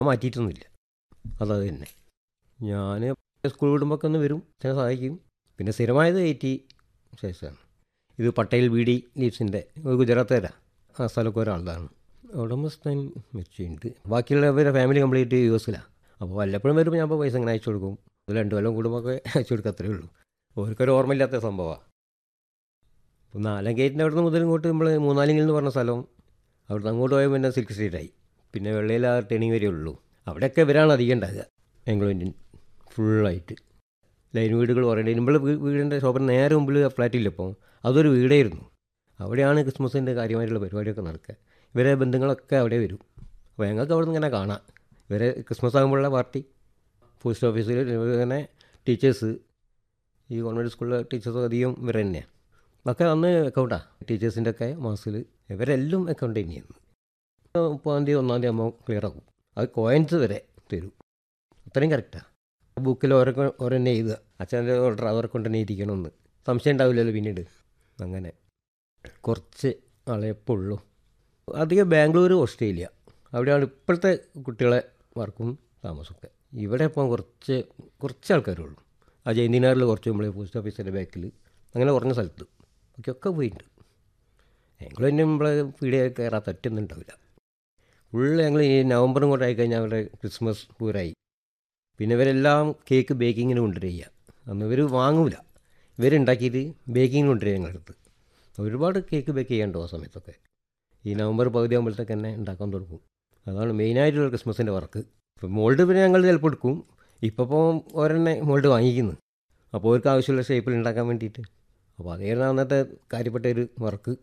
മാറ്റിയിട്ടൊന്നുമില്ല അതത് തന്നെ ഞാൻ സ്കൂൾ വിടുമ്പോൾ ഒന്ന് വരും അച്ഛനെ സഹായിക്കും പിന്നെ സ്ഥിരമായത് എയ്റ്റി ശേഷമാണ് ഇത് പട്ടേൽ ബി ഡി ലീവ്സിൻ്റെ ഗുജറാത്തുകാരാ ആ സ്ഥലമൊക്കെ ഒരാളതാണ് ഉടമസ്ഥൻ മെച്ചുണ്ട് ബാക്കിയുള്ളവരുടെ ഫാമിലി കംപ്ലീറ്റ് യു എസിലാണ് അപ്പോൾ വല്ലപ്പോഴും വരുമ്പോൾ ഞാൻ ഇപ്പോൾ പൈസ ഇങ്ങനെ അയച്ചു കൊടുക്കും അത് രണ്ട് കൊല്ലം കൂടുമ്പോൾ അയച്ചു കൊടുക്കുക അത്രയേ ഉള്ളൂ ഓർക്കൊരു ഓർമ്മയില്ലാത്ത സംഭവമാണ് ഇപ്പോൾ നാലാം ഗേറ്റിൻ്റെ അവിടെ നിന്ന് മുതൽ ഇങ്ങോട്ട് നമ്മൾ മൂന്നാലിങ്ങിൽ എന്ന് പറഞ്ഞ സ്ഥലം അവിടുന്ന് അങ്ങോട്ട് പോയാൽ പിന്നെ സിൽക്ക് സ്ട്രീറ്റായി പിന്നെ വെള്ളയിൽ ആ ടേണിങ് വരെ ഉള്ളൂ അവിടെയൊക്കെ ഇവരാണ് അധികം ഉണ്ടാകുക ആംഗ്ലോ ഇന്ത്യൻ ഫുള്ളായിട്ട് ലൈൻ വീടുകൾ പറയേണ്ടത് നമ്മൾ വീടിൻ്റെ ഷോപ്പിന് നേരെ മുമ്പിൽ ഫ്ലാറ്റില്ല ഇപ്പോൾ അതൊരു വീടായിരുന്നു അവിടെയാണ് ക്രിസ്മസിൻ്റെ കാര്യമായിട്ടുള്ള പരിപാടിയൊക്കെ നടക്കുക ഇവരെ ബന്ധുങ്ങളൊക്കെ അവിടെ വരും അപ്പോൾ ഞങ്ങൾക്ക് അവിടെ നിന്ന് ഇങ്ങനെ കാണാം ഇവരെ ക്രിസ്മസ് ആകുമ്പോഴുള്ള പാർട്ടി പോസ്റ്റ് ഓഫീസിൽ ഇങ്ങനെ ടീച്ചേഴ്സ് ഈ ഗവൺമെൻറ് സ്കൂളിലെ ടീച്ചേഴ്സ് അധികം ഇവർ തന്നെയാണ് ഒക്കെ അന്ന് അക്കൗണ്ടാണ് ടീച്ചേഴ്സിൻ്റെ ഒക്കെ മാസത്തിൽ ഇവരെല്ലാം അക്കൗണ്ട് തന്നെയാണ് മുപ്പതാം തീയതി ഒന്നാം തീയതി ആകുമ്പോൾ ക്ലിയർ ആക്കും അത് കോയിൻസ് വരെ തരും അത്രയും കറക്റ്റാണ് ബുക്കിൽ ഓരോ ഓരോന്നെ എഴുതുക അച്ഛൻ്റെ ഓർഡർ അവരെ കൊണ്ട് തന്നെ ഇരിക്കണമെന്ന് സംശയം ഉണ്ടാവില്ലല്ലോ പിന്നീട് അങ്ങനെ കുറച്ച് ആളെപ്പോഴുള്ളൂ അധികം ബാംഗ്ലൂർ ഓസ്ട്രേലിയ അവിടെയാണ് ഇപ്പോഴത്തെ കുട്ടികളെ വർക്കും താമസമൊക്കെ ഇവിടെ ഇപ്പം കുറച്ച് കുറച്ച് ആൾക്കാരേ ഉള്ളൂ ആ ജയന്തിനാറിൽ കുറച്ച് നമ്മൾ പോസ്റ്റ് ഓഫീസിൻ്റെ ബാക്കിൽ അങ്ങനെ കുറഞ്ഞ സ്ഥലത്ത് ഒക്കെ പോയിട്ടുണ്ട് ഞങ്ങൾ തന്നെ നമ്മളെ പീടിക കയറാൻ പറ്റുന്നുണ്ടാവില്ല ഉണ്ടാവില്ല ഫുള്ള് ഞങ്ങൾ ഈ നവംബറും കൂടെ ആയിക്കഴിഞ്ഞാൽ അവരുടെ ക്രിസ്മസ് പൂരായി പിന്നെ ഇവരെല്ലാം കേക്ക് ബേക്കിങ്ങിന് കൊണ്ടുവരിക അന്ന് ഇവർ വാങ്ങൂല ഇവരുണ്ടാക്കിയിട്ട് ബേക്കിങ്ങിന് കൊണ്ടുവരിക ഞങ്ങളടുത്ത് ഒരുപാട് കേക്ക് ബേക്ക് ചെയ്യാനുണ്ടോ ആ സമയത്തൊക്കെ ഈ നവംബർ പകുതി ആകുമ്പോഴത്തേക്ക് തന്നെ ഉണ്ടാക്കാൻ തുടങ്ങും അതാണ് മെയിനായിട്ടുള്ള ക്രിസ്മസിൻ്റെ വർക്ക് ഇപ്പം മോൾഡ് പിന്നെ ഞങ്ങൾ ചിലപ്പോൾ എടുക്കും ഇപ്പോൾ ഇപ്പോൾ ഒരെണ്ണെ മോൾഡ് വാങ്ങിക്കുന്നു അപ്പോൾ അവർക്ക് ആവശ്യമുള്ള ഷേപ്പിൽ ഉണ്ടാക്കാൻ വേണ്ടിയിട്ട് അപ്പോൾ അതായിരുന്നു അന്നത്തെ കാര്യപ്പെട്ട ഒരു വർക്ക്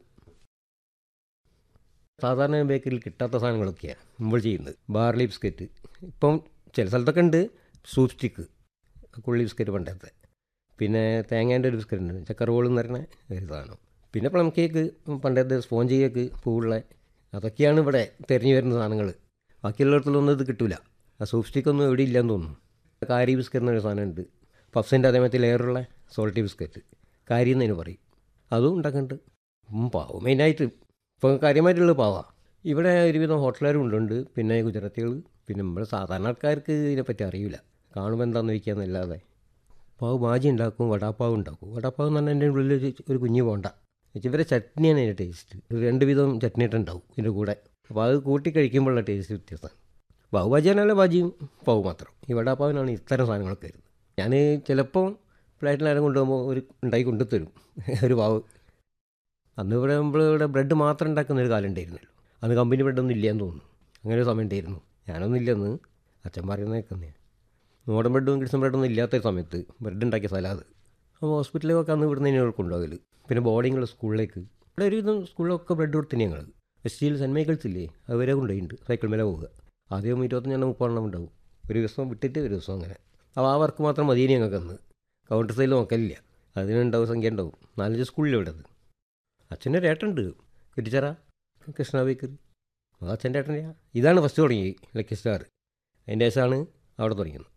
സാധാരണ ബേക്കറിയിൽ കിട്ടാത്ത സാധനങ്ങളൊക്കെയാണ് നമ്മൾ ചെയ്യുന്നത് ബാർലി ബിസ്ക്കറ്റ് ഇപ്പം ചില സ്ഥലത്തൊക്കെ ഉണ്ട് സൂപ്പ് സ്റ്റിക്ക് കുള്ളി ബിസ്ക്കറ്റ് പണ്ടത്തെ പിന്നെ തേങ്ങേൻ്റെ ഒരു ബിസ്ക്കറ്റ് ഉണ്ട് ചക്കറോൾ എന്ന് പറയുന്ന ഒരു സാധനം പിന്നെ പ്ലം കേക്ക് പണ്ടത്തെ സ്പോഞ്ച് കേക്ക് പൂവുള്ള അതൊക്കെയാണ് ഇവിടെ തിരഞ്ഞു വരുന്ന സാധനങ്ങൾ ബാക്കിയുള്ളിടത്തുള്ളൊന്നും ഇത് കിട്ടില്ല ആ സൂപ്പ് സ്റ്റിക്കൊന്നും എവിടെ ഇല്ലയെന്ന് തോന്നുന്നു കാരി ബിസ്ക്കറ്റ് എന്നൊരു സാധനമുണ്ട് പഫ്സിൻ്റെ അതേമാതിരി ലെയറുള്ള സോൾട്ടി ബിസ്ക്കറ്റ് കാരി എന്നതിന് പറയും അതും ഉണ്ടാക്കുന്നുണ്ട് പാവം മെയിനായിട്ട് ഇപ്പോൾ കാര്യമായിട്ടുള്ളത് പാവാണ് ഇവിടെ ഒരുവിധം ഹോട്ടലുകാരും ഉണ്ട് പിന്നെ ഗുജറാത്തികൾ പിന്നെ നമ്മൾ സാധാരണ ആൾക്കാർക്ക് ഇതിനെപ്പറ്റി അറിയില്ല കാണുമ്പോൾ എന്താണെന്ന് വയ്ക്കാന്നല്ലാതെ പാവ് ബാജി ഉണ്ടാക്കും വടാപ്പാവ് ഉണ്ടാക്കും വടാപ്പാവ് എന്ന് പറഞ്ഞാൽ എൻ്റെ ഉള്ളിൽ ഒരു കുഞ്ഞു പോണ്ട ഇവരെ ചട്നിയാണ് അതിൻ്റെ ടേസ്റ്റ് രണ്ട് വിധം ചട്നി ഇട്ടുണ്ടാവും ഇതിൻ്റെ കൂടെ അപ്പോൾ അത് കൂട്ടി കഴിക്കുമ്പോഴുള്ള ടേസ്റ്റ് വ്യത്യാസമാണ് പാവ് ബാജിയാണല്ലോ ബാജിയും പാവ് മാത്രം ഈ വടാപ്പാവിനാണ് ഇത്തരം സാധനങ്ങളൊക്കെ വരുന്നത് ഞാൻ ചിലപ്പോൾ ഫ്ലൈറ്റിലാരും കൊണ്ടുപോകുമ്പോൾ ഒരു ഉണ്ടാക്കി കൊണ്ടുതരും ഒരു പാവ് അന്ന് ഇവിടെ നമ്മൾ ഇവിടെ ബ്രെഡ് മാത്രം ഉണ്ടാക്കുന്ന ഒരു കാലം ഉണ്ടായിരുന്നല്ലോ അന്ന് കമ്പനി ബ്രെഡൊന്നും ഇല്ലയെന്ന് തോന്നുന്നു അങ്ങനെ ഒരു സമയം ഉണ്ടായിരുന്നു ഞാനൊന്നും ഇല്ലെന്ന് അച്ഛൻ പറയുന്ന കേൾക്കുന്നേ മോഡേൺ ബ്രെഡും ക്രിസ്മസ് ബ്രെഡൊന്നും ഇല്ലാത്ത സമയത്ത് ബ്രെഡ് ഉണ്ടാക്കിയ സ്ഥലം അപ്പോൾ ഹോസ്പിറ്റലിലൊക്കെ അന്ന് ഇവിടുന്ന് തന്നെ കൊണ്ടുപോകൽ പിന്നെ ബോർഡിങ്ങുള്ള സ്കൂളിലേക്ക് ഇവിടെ ഒരുവിധം സ്കൂളിലൊക്കെ ബ്രെഡ് കൊടുത്തിന് ഞങ്ങൾ എസ് ജിയിൽ സെൻറ്റ് മൈക്കിൾസ് ഇല്ലേ അതുവരെ കൊണ്ടുപോയിട്ടുണ്ട് സൈക്കിൾ മേലെ പോവുക ആദ്യം ഇരുപത്തഞ്ചെണ്ണം മുപ്പതെണ്ണം ഉണ്ടാവും ഒരു ദിവസം വിട്ടിട്ട് ഒരു ദിവസം അങ്ങനെ അപ്പോൾ ആ വർക്ക് മാത്രം മതി ഞങ്ങൾക്ക് അന്ന് കൗണ്ടർ സൈഡിൽ നോക്കലില്ല അതിനുണ്ടാവും സംഖ്യ ഉണ്ടാവും നാലഞ്ച് സ്കൂളിൽ ഇവിടെ അത് അച്ഛൻ്റെ ഏട്ടുണ്ട് കുറ്റിച്ചറ കൃഷ്ണ ബേക്കറി അത് അച്ഛൻ്റെ ഏട്ടൻ്റെയാ ഇതാണ് ഫസ്റ്റ് തുടങ്ങി ലക്കി സ്റ്റാർ അതിൻ്റെ ശേഷമാണ് അവിടെ തുടങ്ങിയത്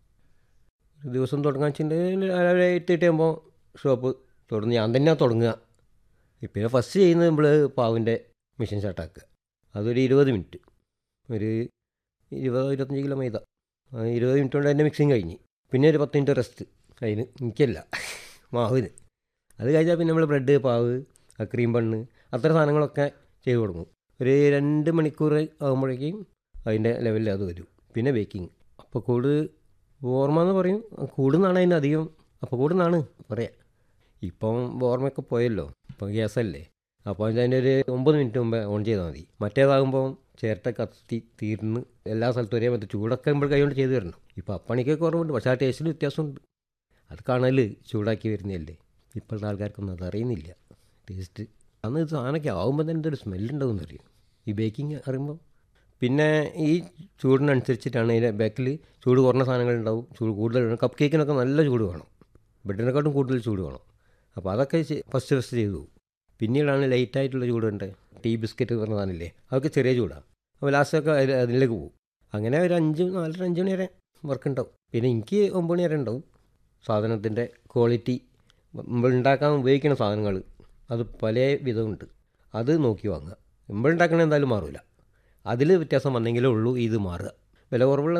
ഒരു ദിവസം തുടങ്ങാൻ വെച്ചിട്ടുണ്ടെങ്കിൽ രാവിലെ എട്ട് എട്ടാകുമ്പോൾ ഷോപ്പ് തുടർന്ന് ഞാൻ തന്നെയാണ് തുടങ്ങുക പിന്നെ ഫസ്റ്റ് ചെയ്യുന്നത് നമ്മൾ പാവിൻ്റെ മെഷീൻ സ്റ്റാർട്ടാക്കുക അതൊരു ഇരുപത് മിനിറ്റ് ഒരു ഇരുപത് ഇരുപത്തഞ്ച് കിലോ മൈദ ഇരുപത് മിനിറ്റ് കൊണ്ട് അതിൻ്റെ മിക്സിങ് കഴിഞ്ഞ് പിന്നെ ഒരു പത്ത് മിനിറ്റ് റെസ്റ്റ് അതിന് എനിക്കല്ല മാവിന് അത് കഴിഞ്ഞാൽ പിന്നെ നമ്മൾ ബ്രെഡ് പാവ് ക്രീം ബണ്ണ് അത്ര സാധനങ്ങളൊക്കെ ചെയ്ത് കൊടുക്കും ഒരു രണ്ട് മണിക്കൂർ ആകുമ്പോഴേക്കും അതിൻ്റെ ലെവലിൽ അത് വരും പിന്നെ ബേക്കിംഗ് അപ്പോൾ കൂട് ഓർമ്മ എന്ന് പറയും കൂടുന്നാണ് അതിൻ്റെ അധികം അപ്പോൾ കൂടുന്നാണ് പറയാം ഇപ്പം ഓർമ്മയൊക്കെ പോയല്ലോ ഇപ്പം ഗ്യാസല്ലേ അപ്പോൾ അതിൻ്റെ ഒരു ഒമ്പത് മിനിറ്റ് മുമ്പേ ഓൺ ചെയ്താൽ മതി മറ്റേതാകുമ്പോൾ ചിരട്ട കത്തി തീർന്ന് എല്ലാ സ്ഥലത്തും ഒരേ മറ്റേ ചൂടൊക്കെ നമ്മൾ കൈകൊണ്ട് ചെയ്ത് തരണം ഇപ്പോൾ അപ്പണിക്കൊക്കെ കുറവുണ്ട് പക്ഷേ ആ ടേസ്റ്റിൽ വ്യത്യാസമുണ്ട് അത് കാണൽ ചൂടാക്കി വരുന്നതല്ലേ ഇപ്പോഴത്തെ ആൾക്കാർക്കൊന്നും അത് അറിയുന്നില്ല ടേസ്റ്റ് അന്ന് ഇത് സാധനമൊക്കെ ആകുമ്പോൾ തന്നെ എന്തൊരു സ്മെല്ലുണ്ടാവും അറിയും ഈ ബേക്കിംഗ് അറിയുമ്പോൾ പിന്നെ ഈ ചൂടിനനുസരിച്ചിട്ടാണ് ഇതിൻ്റെ ബാക്കിൽ ചൂട് കുറഞ്ഞ സാധനങ്ങളുണ്ടാവും ചൂട് കൂടുതൽ വേണം കപ്പ് കേക്കിനൊക്കെ നല്ല ചൂട് വേണം ബ്രെഡിനെക്കാട്ടും കൂടുതൽ ചൂട് വേണം അപ്പോൾ അതൊക്കെ ഫസ്റ്റ് ഫസ്റ്റ് ചെയ്തു പിന്നീടാണ് ലൈറ്റായിട്ടുള്ള ചൂടുണ്ട് ടീ ബിസ്ക്കറ്റ് പറഞ്ഞ സാധനമില്ലേ അതൊക്കെ ചെറിയ ചൂടാണ് അപ്പോൾ ലാസ്റ്റൊക്കെ അതിലേക്ക് പോകും അങ്ങനെ ഒരു അഞ്ച് നാലര അഞ്ച് മണി വരെ വർക്ക് ഉണ്ടാവും പിന്നെ എനിക്ക് ഒമ്പത് മണി വരെ ഉണ്ടാവും സാധനത്തിൻ്റെ ക്വാളിറ്റി നമ്മൾ ഉണ്ടാക്കാൻ ഉപയോഗിക്കുന്ന സാധനങ്ങൾ അത് പല വിധമുണ്ട് അത് നോക്കി വാങ്ങുക നമ്മൾ ഉണ്ടാക്കണ എന്തായാലും മാറില്ല അതിൽ വ്യത്യാസം വന്നെങ്കിലേ ഉള്ളൂ ഇത് മാറുക വില കുറവുള്ള